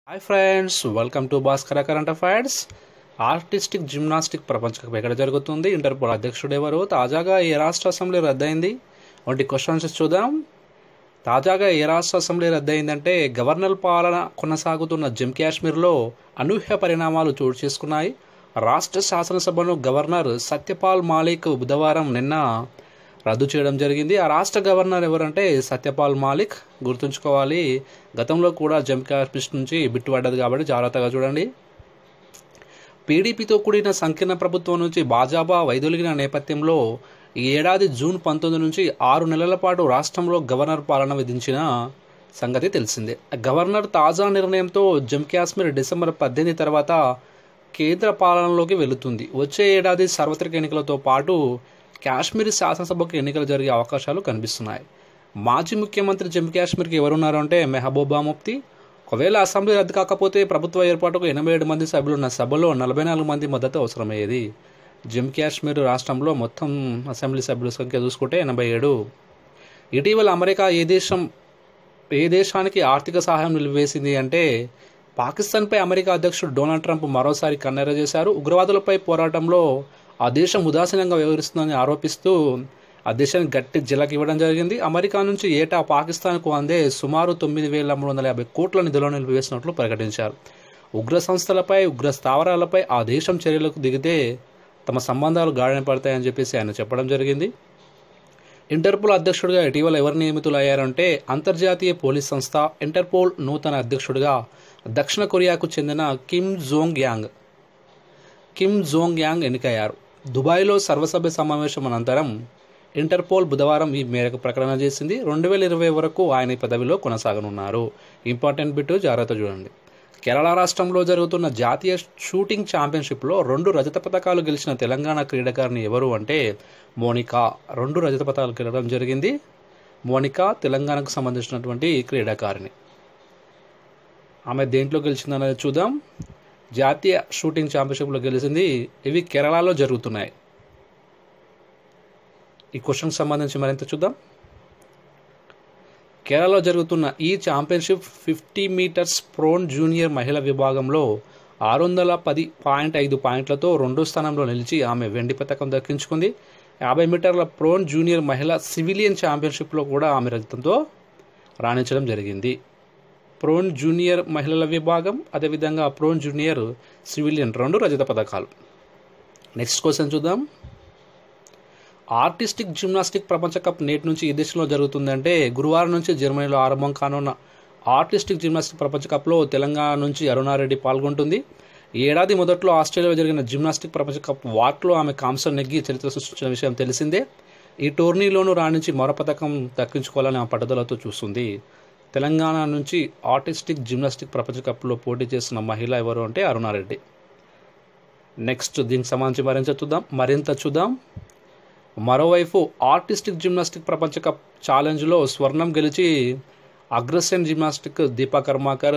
hi friends welcome to Bhaskara current affairs artistic gymnastic ప్రపంచ cup ఎక్కడ జరుగుతుంది ఇంటర్పోల్ అధ్యక్షుడు ఎవరు తాజాగా ఏ రాష్ట్ర అసెంబ్లీ రద్దయింది వంటి క్వశ్చన్స్ చూద్దాం తాజాగా ఏ రాష్ట్ర అసెంబ్లీ రద్దయిందంటే గవర్నర్ పాలన కొనసాగుతున్న జమ్మూ కాశ్మీర్లో అనూహ్య పరిణామాలు చోటు చేసుకున్నాయి రాష్ట్ర శాసనసభను గవర్నర్ సత్యపాల్ మాలిక్ బుధవారం నిన్న రద్దు చేయడం జరిగింది ఆ రాష్ట్ర గవర్నర్ ఎవరంటే సత్యపాల్ మాలిక్ గుర్తుంచుకోవాలి గతంలో కూడా జమ్మూ కాశ్మీర్ నుంచి బిట్టుపడ్డది కాబట్టి జాగ్రత్తగా చూడండి పీడీపీతో కూడిన సంకీర్ణ ప్రభుత్వం నుంచి భాజపా వైదొలిగిన నేపథ్యంలో ఈ ఏడాది జూన్ పంతొమ్మిది నుంచి ఆరు నెలల పాటు రాష్ట్రంలో గవర్నర్ పాలన విధించిన సంగతి తెలిసిందే గవర్నర్ తాజా నిర్ణయంతో జమ్మూ కాశ్మీర్ డిసెంబర్ పద్దెనిమిది తర్వాత కేంద్ర పాలనలోకి వెళుతుంది వచ్చే ఏడాది సార్వత్రిక ఎన్నికలతో పాటు కాశ్మీర్ శాసనసభకు ఎన్నికలు జరిగే అవకాశాలు కనిపిస్తున్నాయి మాజీ ముఖ్యమంత్రి జమ్మూ కాశ్మీర్కి ఎవరున్నారు అంటే మెహబూబా ముఫ్తీ ఒకవేళ అసెంబ్లీ రద్దు కాకపోతే ప్రభుత్వ ఏర్పాటుకు ఎనభై ఏడు మంది సభ్యులున్న సభలో నలభై నాలుగు మంది మద్దతు అవసరమయ్యేది జమ్మూ కాశ్మీర్ రాష్ట్రంలో మొత్తం అసెంబ్లీ సభ్యుల సంఖ్య చూసుకుంటే ఎనభై ఏడు ఇటీవల అమెరికా ఏ దేశం ఏ దేశానికి ఆర్థిక సహాయం నిలిపివేసింది అంటే పాకిస్తాన్పై అమెరికా అధ్యక్షుడు డొనాల్డ్ ట్రంప్ మరోసారి కన్నెర చేశారు ఉగ్రవాదులపై పోరాటంలో ఆ దేశం ఉదాసీనంగా వ్యవహరిస్తుందని ఆరోపిస్తూ ఆ దేశానికి గట్టి జిలక్ ఇవ్వడం జరిగింది అమెరికా నుంచి ఏటా పాకిస్తాన్కు అందే సుమారు తొమ్మిది వేల మూడు వందల యాభై కోట్ల నిధులను నిలిపివేసినట్లు ప్రకటించారు ఉగ్ర సంస్థలపై ఉగ్ర స్థావరాలపై ఆ దేశం చర్యలకు దిగితే తమ సంబంధాలు గాడిన పడతాయని చెప్పేసి ఆయన చెప్పడం జరిగింది ఇంటర్పోల్ అధ్యక్షుడిగా ఇటీవల ఎవరు నియమితులు అయ్యారంటే అంతర్జాతీయ పోలీస్ సంస్థ ఇంటర్పోల్ నూతన అధ్యక్షుడిగా దక్షిణ కొరియాకు చెందిన Kim Jong Yang Kim Jong Yang ఎన్నికయ్యారు దుబాయ్లో సర్వసభ్య సమావేశం అనంతరం ఇంటర్పోల్ బుధవారం ఈ మేరకు ప్రకటన చేసింది రెండు వేల ఇరవై వరకు ఆయన ఈ పదవిలో కొనసాగనున్నారు ఇంపార్టెంట్ బిట్ జాగ్రత్త చూడండి కేరళ రాష్ట్రంలో జరుగుతున్న జాతీయ షూటింగ్ ఛాంపియన్షిప్లో రెండు రజత పథకాలు గెలిచిన తెలంగాణ క్రీడాకారిణి ఎవరు అంటే మోనికా రెండు రజత పథకాలు గెలవడం జరిగింది మోనికా తెలంగాణకు సంబంధించినటువంటి క్రీడాకారిణి ఆమె దేంట్లో గెలిచిందనేది చూద్దాం జాతీయ షూటింగ్ ఛాంపియన్షిప్లో గెలిచింది ఇవి కేరళలో జరుగుతున్నాయి ఈ క్వశ్చన్కి సంబంధించి మరింత చూద్దాం కేరళలో జరుగుతున్న ఈ championship fifty metres prone junior మహిళ విభాగంలో ఆరు వందల పది పాయింట్ ఐదు పాయింట్లతో రెండో స్థానంలో నిలిచి ఆమె వెండి పథకం దక్కించుకుంది యాభై మీటర్ల ప్రోన్ జూనియర్ మహిళ సివిలియన్ ఛాంపియన్షిప్లో కూడా ఆమె రజతంతో రాణించడం జరిగింది ప్రోన్ జూనియర్ మహిళల విభాగం అదేవిధంగా ప్రోన్ జూనియర్ సివిలియన్ రెండు రజత పథకాలు నెక్స్ట్ క్వశ్చన్ చూద్దాం ఆర్టిస్టిక్ జిమ్నాస్టిక్ ప్రపంచ కప్ నేటి నుంచి ఈ దేశంలో జరుగుతుందంటే గురువారం నుంచి జర్మనీలో ఆరంభం కానున్న ఆర్టిస్టిక్ జిమ్నాస్టిక్ ప్రపంచ కప్లో తెలంగాణ నుంచి అరుణారెడ్డి పాల్గొంటుంది ఈ ఏడాది మొదట్లో ఆస్ట్రేలియాలో జరిగిన జిమ్నాస్టిక్ ప్రపంచ కప్ వాక్లో ఆమె కాంస్యం నెగ్గి చరిత్ర సృష్టించిన విషయం తెలిసిందే ఈ టోర్నీలోనూ రాణించి మరో పథకం దక్కించుకోవాలని ఆ పట్టుదలతో చూస్తుంది తెలంగాణ నుంచి ఆర్టిస్టిక్ జిమ్నాస్టిక్ ప్రపంచ కప్లో పోటీ చేస్తున్న మహిళ ఎవరు అంటే అరుణారెడ్డి నెక్స్ట్ దీనికి సంబంధించి మరింత చూద్దాం మరింత చూద్దాం మరోవైపు ఆర్టిస్టిక్ జిమ్నాస్టిక్ ప్రపంచ కప్ ఛాలెంజ్లో స్వర్ణం గెలిచి అగ్రసేన్ జిమ్నాస్టిక్ దీపా కర్మాకర్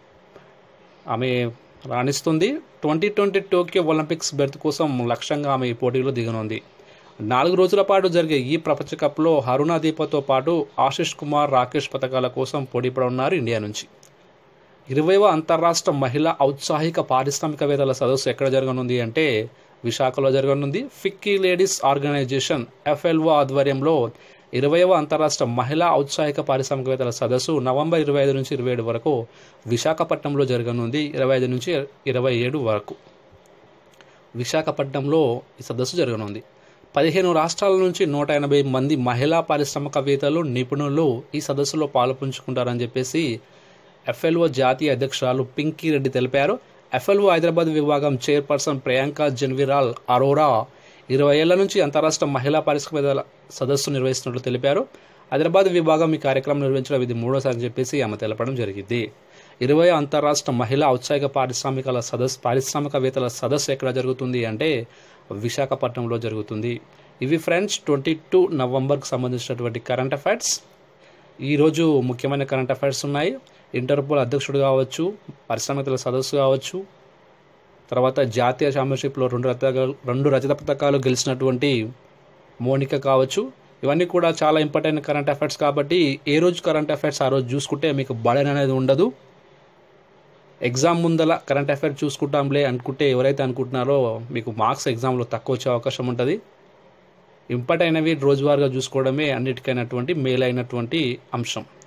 ఆమె రాణిస్తుంది twenty twenty Tokyo Olympics berth కోసం లక్ష్యంగా ఆమె ఈ పోటీలో దిగనుంది నాలుగు రోజుల పాటు జరిగే ఈ ప్రపంచ కప్లో హరుణ దీపతో పాటు ఆశిష్ కుమార్ రాకేష్ పథకాల కోసం పోటీపడనున్నారు ఇండియా నుంచి ఇరవైవ అంతర్రాష్ట్ర మహిళా ఔత్సాహిక పారిశ్రామికవేత్తల సదస్సు ఎక్కడ జరగనుంది అంటే విశాఖలో జరగనుంది ఫిక్కీ లేడీస్ ఆర్గనైజేషన్ ఎఫ్ఎల్ఓ ఆధ్వర్యంలో ఇరవైవ అంతరాష్ట్ర మహిళా ఔత్సాహిక పారిశ్రామికవేత్తల సదస్సు నవంబర్ ఇరవై ఐదు నుంచి ఇరవై ఏడు వరకు విశాఖపట్నంలో జరగనుంది ఇరవై ఐదు నుంచి ఇరవై ఏడు వరకు విశాఖపట్నంలో ఈ సదస్సు జరగనుంది పదిహేను రాష్ట్రాల నుంచి నూట ఎనభై మంది మహిళా పారిశ్రామికవేత్తలు నిపుణులు ఈ సదస్సులో పాల్పంచుకుంటారని చెప్పేసి ఎఫ్ఎల్ఓ జాతీయ అధ్యక్షురాలు పింకీ రెడ్డి తెలిపారు ఎఫ్ఎల్ఓ హైదరాబాద్ విభాగం చైర్పర్సన్ ప్రియాంక జన్విరాల్ అరోరా ఇరవై ఏళ్ల నుంచి అంతరాష్ట్ర మహిళా పారిశ్రామికవేత్తల సదస్సు నిర్వహిస్తున్నట్లు తెలిపారు హైదరాబాద్ విభాగం ఈ కార్యక్రమం నిర్వహించడం ఇది మూడోసారి అని చెప్పేసి ఆమె తెలపడం జరిగింది ఇరవై అంతరాష్ట్ర మహిళా ఔత్సాహిక పారిశ్రామికల సదస్సు పారిశ్రామికవేత్తల సదస్సు ఎక్కడ జరుగుతుంది అంటే విశాఖపట్నంలో జరుగుతుంది ఇవి ఫ్రెండ్స్ ట్వంటీ టూ నవంబర్కి సంబంధించినటువంటి కరెంట్ అఫైర్స్ ఈరోజు ముఖ్యమైన కరెంట్ అఫైర్స్ ఉన్నాయి ఇంటర్పోల్ అధ్యక్షుడు కావచ్చు పారిశ్రామికల సదస్సు కావచ్చు తర్వాత జాతీయ ఛాంపియన్షిప్లో రెండు రత రెండు రజత పథకాలు గెలిచినటువంటి మోనిక కావచ్చు ఇవన్నీ కూడా చాలా ఇంపార్టెంట్ కరెంట్ అఫైర్స్ కాబట్టి ఏ రోజు కరెంట్ అఫైర్స్ ఆ రోజు చూసుకుంటే మీకు బడన్ అనేది ఉండదు ఎగ్జామ్ ముందల కరెంట్ అఫైర్ చూసుకుంటాంలే అనుకుంటే ఎవరైతే అనుకుంటున్నారో మీకు మార్క్స్ ఎగ్జామ్లో తక్కువ వచ్చే అవకాశం ఉంటుంది ఇంపార్ట్ అయినవి రోజువారీగా చూసుకోవడమే అన్నిటికైనటువంటి మేలైనటువంటి అంశం